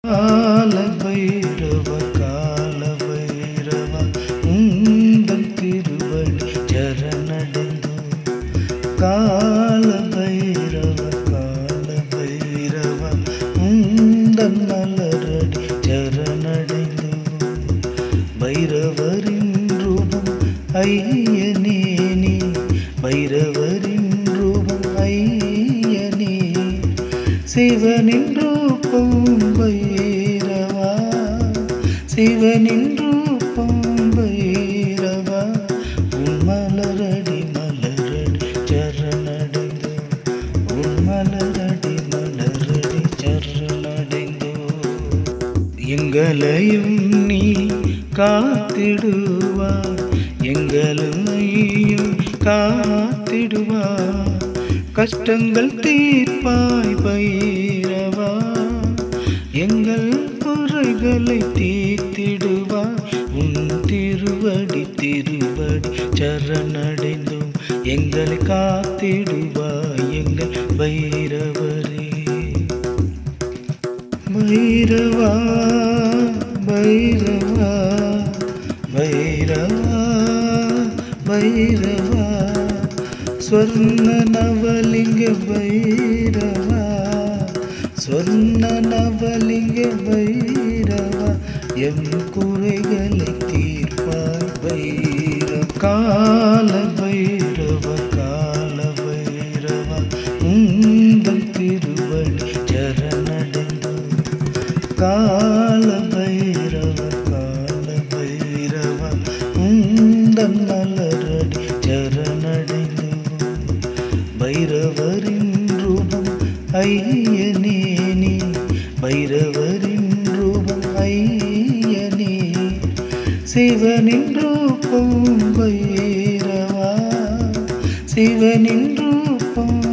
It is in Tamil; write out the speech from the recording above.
கால பைரவ கால பைரவ உந்தன் திருவடி சரணடைந்தோ கால பைரவ கால பைரவ உந்தன் மலரடி சரணடைந்தோ பைரவரின் ரூபம் ஐயனே நீ பைரவரின் ரூபம் ஐயனே சிவனின் ரூபம் பைரவா சிவனின் ரூபம் பைரவா உன் மலரடி மலரடி சரணடைந்தோ உன் மலரடி மலரடி சரணடைந்தோ எங்களையும் நீ காத்திடுவார் எங்களையும் காத்திடுவார் கஷ்டங்கள் தீர்ப்பாய் பைரவா எங்கள் குறைகளை தீர்த்திடுவார் உன் திருவடி திருவடி சரணடைந்தோம் எங்களை காத்திடுவாய் எங்கள் பைரவரே பைரவா பைரவா பைரவா பைரவா ஸ்வர்ண நவலிங்க பைரவா ஸ்வர்ண நவலிங்க பைரவா எம் குறைகளை தீர்ப்பாய் பைரவ கால பைரவ கால பைரவ உந்தன் திருவடி சரணடைந்தோ கால பைரவ கால பைரவ உந்தன் மலரடி சரணடைந்தோ பைரவரின் ரூபம் ஐயனே நீ பைரவரின் ரூபம் ஐயனே சிவனின் ரூபம் பைரவா சிவனின் ரூபம்